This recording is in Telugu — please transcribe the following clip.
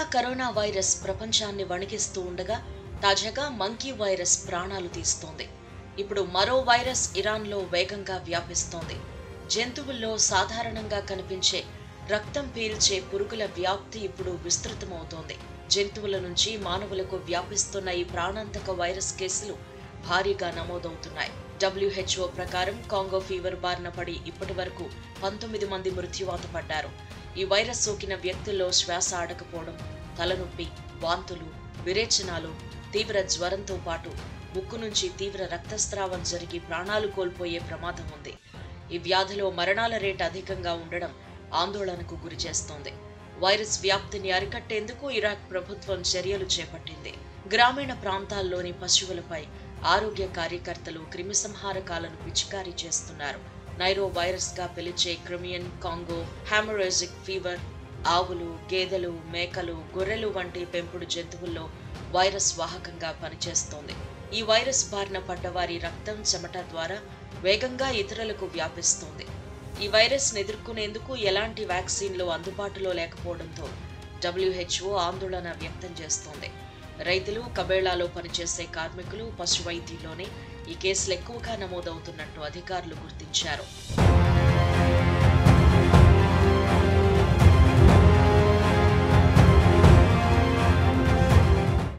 కరోనా వైరస్ ప్రపంచాన్ని వణికిస్తూ ఉండగా తాజాగా మంకీ వైరస్ ప్రాణాలు తీస్తోంది ఇప్పుడు మరో వైరస్ ఇరాన్లో వేగంగా వ్యాపిస్తోంది జంతువుల్లో సాధారణంగా కనిపించే రక్తం పీల్చే పురుగుల వ్యాప్తి ఇప్పుడు విస్తృతమవుతోంది జంతువుల నుంచి మానవులకు వ్యాపిస్తున్న ఈ ప్రాణాంతక వైరస్ కేసులు భారీగా నమోదవుతున్నాయి డబ్ల్యూహెచ్ఓ ప్రకారం కాంగో ఫీవర్ బారిన పడి ఇప్పటి వరకు పంతొమ్మిది మంది మృత్యువాత పడ్డారు ఈ వైరస్ సోకిన వ్యక్తుల్లో శ్వాస ఆడకపోవడం తలనొప్పి వాంతులు విరేచనాలు తీవ్ర జ్వరంతో పాటు ముక్కు నుంచి తీవ్ర రక్తస్రావం జరిగి ప్రాణాలు కోల్పోయే ప్రమాదం ఉంది ఈ వ్యాధిలో మరణాల రేటు అధికంగా ఉండడం ఆందోళనకు గురిచేస్తోంది వైరస్ వ్యాప్తిని అరికట్టేందుకు ఇరాక్ ప్రభుత్వం చర్యలు చేపట్టింది గ్రామీణ ప్రాంతాల్లోని పశువులపై ఆరోగ్య కార్యకర్తలు క్రిమిసంహారకాలను పిచికారీ చేస్తున్నారు నైరో వైరస్ గా పిలిచే క్రిమియన్ కాంగో హ్యామరేజిక్ ఫీవర్ ఆవులు గేదెలు మేకలు గొర్రెలు వంటి పెంపుడు జంతువుల్లో వైరస్ వాహకంగా పనిచేస్తోంది ఈ వైరస్ బారిన పడ్డవారి రక్తం చెమట ద్వారా వేగంగా ఇతరులకు వ్యాపిస్తుంది ఈ వైరస్ ఎదుర్కొనేందుకు ఎలాంటి వ్యాక్సిన్లు అందుబాటులో లేకపోవడంతో డబ్ల్యూహెచ్ఓ ఆందోళన వ్యక్తం చేస్తోంది రైతులు కబేళాలో పనిచేసే కార్మికులు పశు వైద్యుల్లోనే ఈ కేసులు ఎక్కువగా నమోదవుతున్నట్టు అధికారులు గుర్తించారు